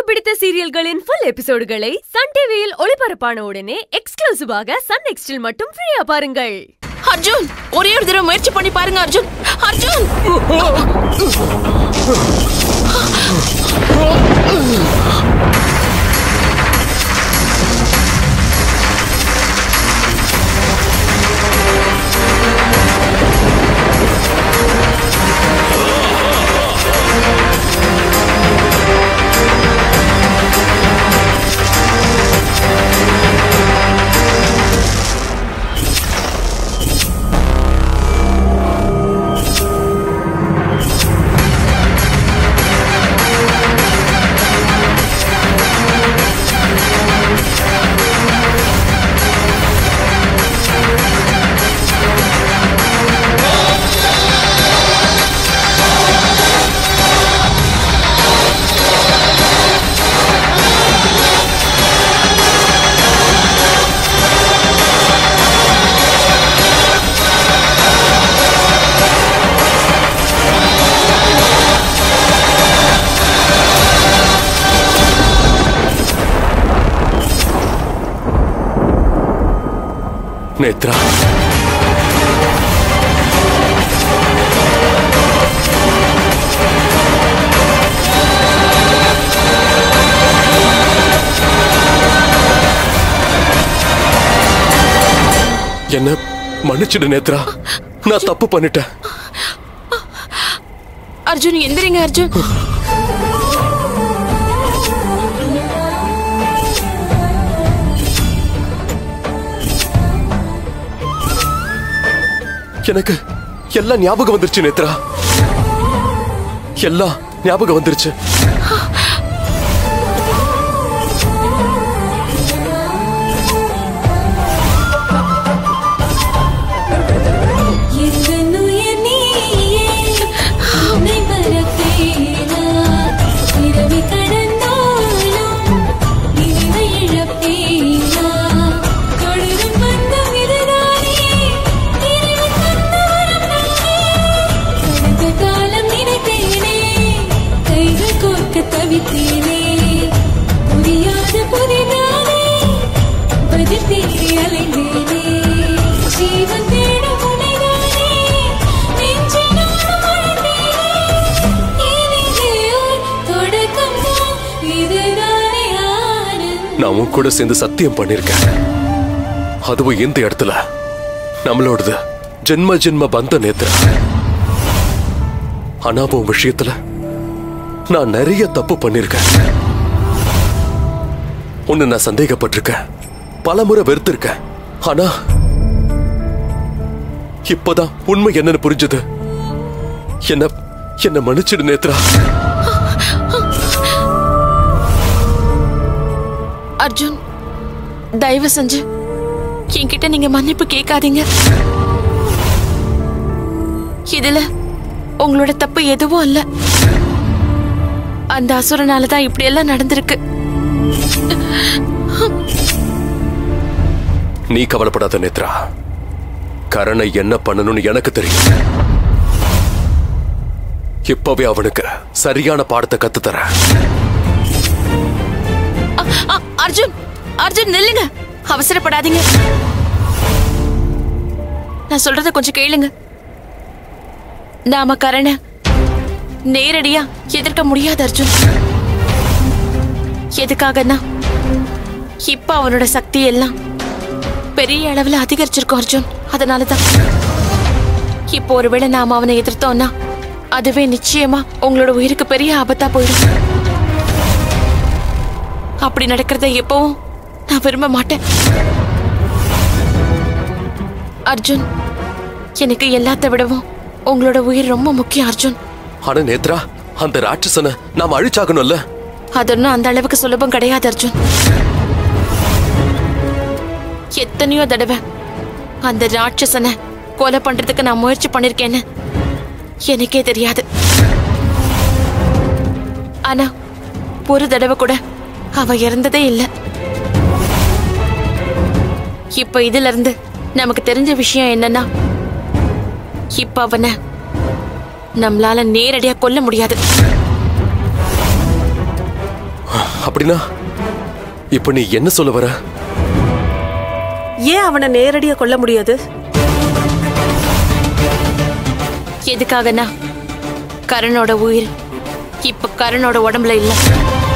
பிடித்த சீரியல்களின் full எபிசோடுகளை Sun டிவியில் ஒளிபரப்பான உடனே எக்ஸ்க்ளூசிவாக சன் நெக்ஸ்டில் மட்டும் ஃப்ரீயா பாருங்கள் அர்ஜுன் ஒரே ஒரு தடவை முயற்சி பண்ணி பாருங்க அர்ஜுன் அர்ஜுன் நேத்ரா என்ன மன்னிச்சிடு நேத்ரா நான் தப்பு பண்ணிட்டேன் அர்ஜுன் எந்திரிங்க அர்ஜுன் எனக்கு எல்லாம் ஞாபகம் வந்துருச்சு நேத்ரா எல்லாம் ஞாபகம் வந்துருச்சு எங்கனுயிர் நீயே, உன்னை மறப்பேனா? பிறவி கடந்தாலும் நினைவை இழப்பேனா? தொடரும் பந்தம் இதுதானே, இறைவன் தந்த வரம் தானே. கடந்த காலம் நினைத்தேனே, கைகள் கோர்க்க தவித்தேனே. புரியாத புதிதானே, பதில் தேடி அலைந்தேனே. ஜீவன் தேடும் உனைதானே, நெஞ்சினோடு மறந்தேனே. இனிதே உன் தொடக்கம்தான், இதுதானே ஆனந்தம். நான் உன் கூட சேர்ந்து சத்தியம் பண்ணிருக்கேன் அதுவும் இந்த இடத்துல நம்மளோடது ஜென்ம ஜென்ம பந்த நேத்ரா ஆனா உன் விஷயத்துல நான் நிறைய தப்பு பண்ணிருக்கேன் உன்னை நான் சந்தேகப்பட்டிருக்கேன் பல முறை வெறுத்திருக்கேன் ஆனா இப்பதான் உண்மை என்னன்னு புரிஞ்சது என்ன என்ன மன்னிச்சிடு நேத்ரா அர்ஜுன் தயவு செஞ்சு என்கிட்ட நீங்க மன்னிப்பு கேட்காதீங்க இதுல உங்களோட தப்பு எதுவும் இல்ல அந்த அசுரனால தான் இப்படி எல்லாம் நடந்திருக்கு நீ கவலைப்படாத நேத்ரா கரணை என்ன பண்ணணும்னு எனக்கு தெரியும் இப்பவே அவனுக்கு சரியான பாடத்தை கத்து தரேன் அ, அர்ஜுன் அர்ஜுன் நில்லுங்க அவசரப்படாதீங்க நான் சொல்றத கொஞ்சம் கேளுங்க நாம கரண நேரடியா எதிர்க்க முடியாது அர்ஜுன் எதுக்காகன்னா இப்ப அவனோட சக்தி எல்லாம் பெரிய அளவுல அதிகரிச்சிருக்கும் அர்ஜுன் அதனாலதான் இப்போ ஒருவேளை நாம அவனை எதிர்த்தோம்னா அதுவே நிச்சயமா உங்களோட உயிருக்கு பெரிய ஆபத்தா போயிடும் அப்படி நடக்கிறத எப்பவும் நான் விரும்ப மாட்டேன் அர்ஜுன் எனக்கு எல்லாத்த விடவும் உங்களோட உயிர் ரொம்ப முக்கியம் அர்ஜுன் ஆனா நேத்ரா அந்த ராட்சசனை நாம அழிச்சாகணும்ல அது ஒன்றும் அந்த அளவுக்கு சுலபம் கிடையாது அர்ஜுன் எத்தனையோ தடவை அந்த ராட்சசனை கொலை பண்றதுக்கு நான் முயற்சி பண்ணிருக்கேன்னு எனக்கே தெரியாது ஆனா ஒரு தடவை கூட அவ இறந்ததே இல்ல இப்ப இதுல இருந்து நமக்கு தெரிஞ்ச விஷயம் என்னன்னா இப்ப அவனை நம்மளால நேரடியா கொல்ல முடியாது அப்படின்னா இப்ப நீ என்ன சொல்ல வர ஏன் அவனை நேரடியா கொல்ல முடியாது எதுக்காகனா கரணோட உயிர் இப்ப கரணோட உடம்புல இல்ல